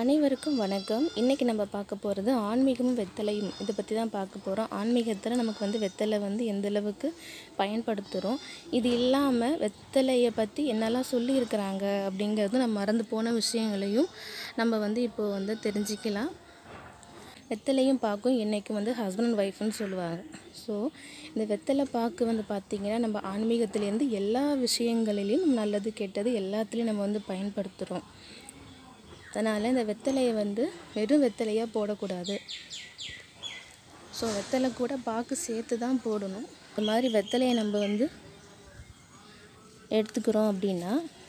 அனைவருக்கும் வணக்கம் இன்றைக்கி நம்ம பார்க்க போகிறது ஆன்மீகமும் வெத்தலையும் இதை பற்றி தான் பார்க்க போகிறோம் ஆன்மீகத்தில் நமக்கு வந்து வெத்தலை வந்து எந்த அளவுக்கு பயன்படுத்துகிறோம் இது இல்லாமல் வெத்தலையை பற்றி என்னெல்லாம் சொல்லியிருக்கிறாங்க அப்படிங்கிறது நம்ம மறந்து போன விஷயங்களையும் நம்ம வந்து இப்போது வந்து தெரிஞ்சுக்கலாம் வெத்தலையும் பாக்கும் என்றைக்கும் வந்து ஹஸ்பண்ட் அண்ட் ஒய்ஃப்னு சொல்லுவாங்க ஸோ இந்த வெத்தலை பாக்கு வந்து பார்த்திங்கன்னா நம்ம ஆன்மீகத்துலேருந்து எல்லா விஷயங்களிலையும் நல்லது கெட்டது எல்லாத்துலேயும் நம்ம வந்து பயன்படுத்துகிறோம் அதனால் இந்த வெத்தலையை வந்து வெறும் வெத்தலையாக போடக்கூடாது ஸோ வெத்தலை கூட பாக்கு சேர்த்து தான் போடணும் இந்த மாதிரி வெத்தலையை நம்ம வந்து எடுத்துக்கிறோம் அப்படின்னா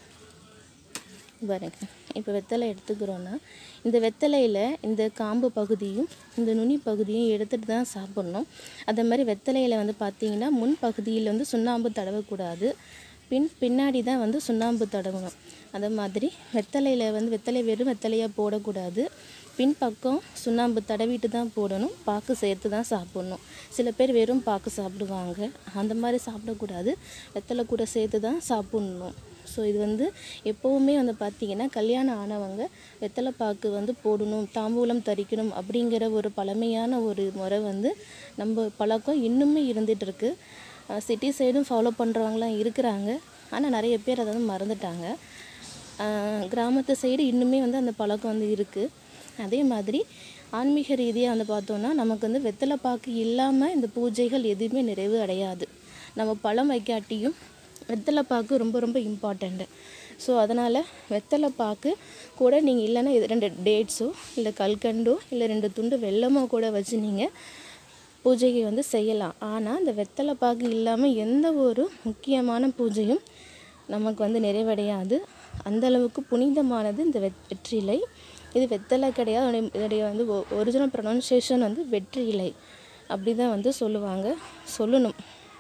பாருங்க இப்போ வெத்தலை எடுத்துக்கிறோன்னா இந்த வெத்தலையில் இந்த காம்பு பகுதியும் இந்த நுனி பகுதியும் எடுத்துகிட்டு தான் சாப்பிட்ணும் அதே மாதிரி வெத்தலையில் வந்து பார்த்திங்கன்னா முன் பகுதியில் வந்து சுண்ணாம்பு தடவக்கூடாது பின் பின்னாடி தான் வந்து சுண்ணாம்பு தடவணும் அதே மாதிரி வெத்தலையில் வந்து வெத்தலை வெறும் வெத்தலையாக போடக்கூடாது பின்பக்கம் சுண்ணாம்பு தடவிட்டு தான் போடணும் பாக்கு சேர்த்து தான் சாப்பிட்ணும் சில பேர் வெறும் பாக்கு சாப்பிடுவாங்க அந்த மாதிரி சாப்பிடக்கூடாது வெத்தலை கூட சேர்த்து தான் சாப்பிட்ணும் ஸோ இது வந்து எப்போவுமே வந்து பார்த்திங்கன்னா கல்யாணம் ஆனவங்க வெத்தலை பாக்கு வந்து போடணும் தாம்பூலம் தரிக்கணும் அப்படிங்கிற ஒரு பழமையான ஒரு முறை வந்து நம்ம பழக்கம் இன்னுமே இருந்துகிட்டு இருக்கு சிட்டி சைடும் ஃபாலோ பண்ணுறவங்களாம் இருக்கிறாங்க ஆனால் நிறைய பேர் அதை வந்து மறந்துட்டாங்க கிராமத்து சைடு இன்னுமே வந்து அந்த பழக்கம் வந்து இருக்குது அதே மாதிரி ஆன்மீக ரீதியாக வந்து பார்த்தோன்னா நமக்கு வந்து வெத்தலை பாக்கு இல்லாமல் இந்த பூஜைகள் எதுவுமே நிறைவு அடையாது நம்ம பழம் வைக்காட்டியும் வெத்தலை பாக்கு ரொம்ப ரொம்ப இம்பார்ட்டண்ட்டு ஸோ அதனால் வெத்தலை பாக்கு கூட நீங்கள் இல்லைன்னா இது ரெண்டு டேட்ஸோ இல்லை கல்கண்டோ இல்லை ரெண்டு துண்டு வெல்லமோ கூட வச்சு நீங்கள் பூஜையை வந்து செய்யலாம் ஆனால் இந்த வெத்தலை பாக்கு இல்லாமல் எந்த ஒரு முக்கியமான பூஜையும் நமக்கு வந்து நிறைவடையாது அந்தளவுக்கு புனிதமானது இந்த வெத் வெற்றிலை இது வெத்தலை கிடையாது அதோடைய இதோடைய வந்து ஒரிஜினல் ப்ரொனன்சியேஷன் வந்து வெற்றிலை அப்படி தான் வந்து சொல்லுவாங்க சொல்லணும்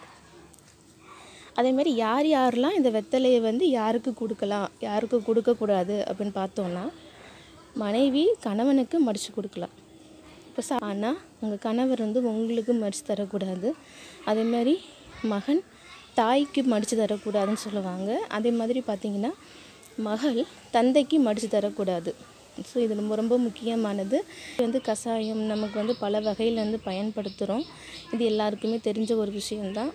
அதேமாரி யார் யாரெல்லாம் இந்த வெத்தலையை வந்து யாருக்கு கொடுக்கலாம் யாருக்கு கொடுக்கக்கூடாது அப்படின்னு பார்த்தோன்னா மனைவி கணவனுக்கு மடித்து கொடுக்கலாம் இப்போ சா ஆனால் உங்கள் கணவர் வந்து உங்களுக்கு மடித்து தரக்கூடாது அதேமாதிரி மகன் தாய்க்கு மடித்து தரக்கூடாதுன்னு சொல்லுவாங்க அதே மாதிரி பார்த்திங்கன்னா மகள் தந்தைக்கு மடித்து தரக்கூடாது ஸோ இது ரொம்ப ரொம்ப முக்கியமானது இது வந்து கஷாயம் நமக்கு வந்து பல வகையில் வந்து பயன்படுத்துகிறோம் இது எல்லாருக்குமே தெரிஞ்ச ஒரு விஷயந்தான்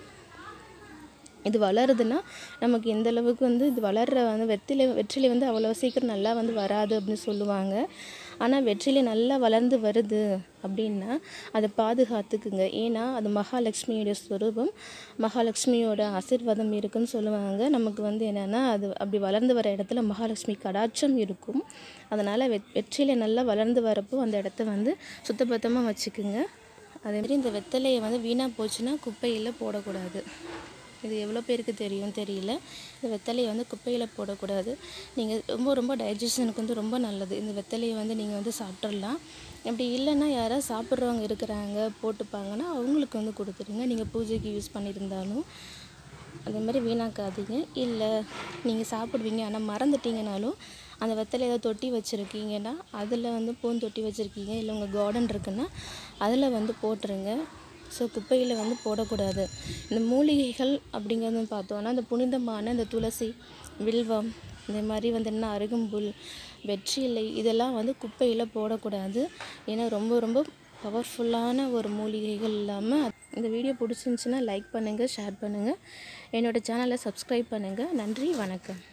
இது வளருதுன்னா நமக்கு எந்த அளவுக்கு வந்து இது வளர்கிற வந்து வெற்றிலை வெற்றிலை வந்து அவ்வளோ சீக்கிரம் நல்லா வந்து வராது அப்படின்னு சொல்லுவாங்க ஆனால் வெற்றிலை நல்லா வளர்ந்து வருது அப்படின்னா அதை பாதுகாத்துக்குங்க ஏன்னா அது மகாலட்சுமியோட ஸ்வரூபம் மகாலட்சுமியோட ஆசிர்வாதம் இருக்குன்னு சொல்லுவாங்க நமக்கு வந்து என்னென்னா அது அப்படி வளர்ந்து வர இடத்துல மகாலட்சுமி கடாட்சம் இருக்கும் அதனால் வெ வெற்றிலை நல்லா வளர்ந்து வரப்போ அந்த இடத்த வந்து சுத்தபத்தமாக வச்சுக்குங்க அதேமாதிரி இந்த வெத்தலையை வந்து வீணாக போச்சுன்னா குப்பையில் போடக்கூடாது இது எவ்வளோ பேருக்கு தெரியும் தெரியல இந்த வெத்தலையை வந்து குப்பையில் போடக்கூடாது நீங்கள் ரொம்ப ரொம்ப டைஜஷனுக்கு வந்து ரொம்ப நல்லது இந்த வெத்தலையை வந்து நீங்கள் வந்து சாப்பிட்றலாம் அப்படி இல்லைன்னா யாராவது சாப்பிட்றவங்க இருக்கிறாங்க போட்டுப்பாங்கன்னா அவங்களுக்கு வந்து கொடுத்துருங்க நீங்கள் பூஜைக்கு யூஸ் பண்ணியிருந்தாலும் அதே மாதிரி வீணாக்காதீங்க இல்லை நீங்கள் சாப்பிடுவீங்க ஆனால் மறந்துட்டீங்கனாலும் அந்த வெத்தலை ஏதாவது தொட்டி வச்சுருக்கீங்கன்னா அதில் வந்து பூந்தொட்டி வச்சுருக்கீங்க இல்லை உங்கள் கார்டன் இருக்குன்னா அதில் வந்து போட்டுருங்க ஸோ குப்பையில் வந்து போடக்கூடாது இந்த மூலிகைகள் அப்படிங்கிறது பார்த்தோன்னா இந்த புனிதமான இந்த துளசி வில்வம் இந்த மாதிரி வந்து என்ன அருகம்புல் வெற்றிலை இதெல்லாம் வந்து குப்பையில் போடக்கூடாது ஏன்னா ரொம்ப ரொம்ப பவர்ஃபுல்லான ஒரு மூலிகைகள் இல்லாமல் இந்த வீடியோ பிடிச்சிருந்துச்சின்னா லைக் பண்ணுங்கள் ஷேர் பண்ணுங்கள் என்னோடய சேனலை சப்ஸ்கிரைப் பண்ணுங்கள் நன்றி வணக்கம்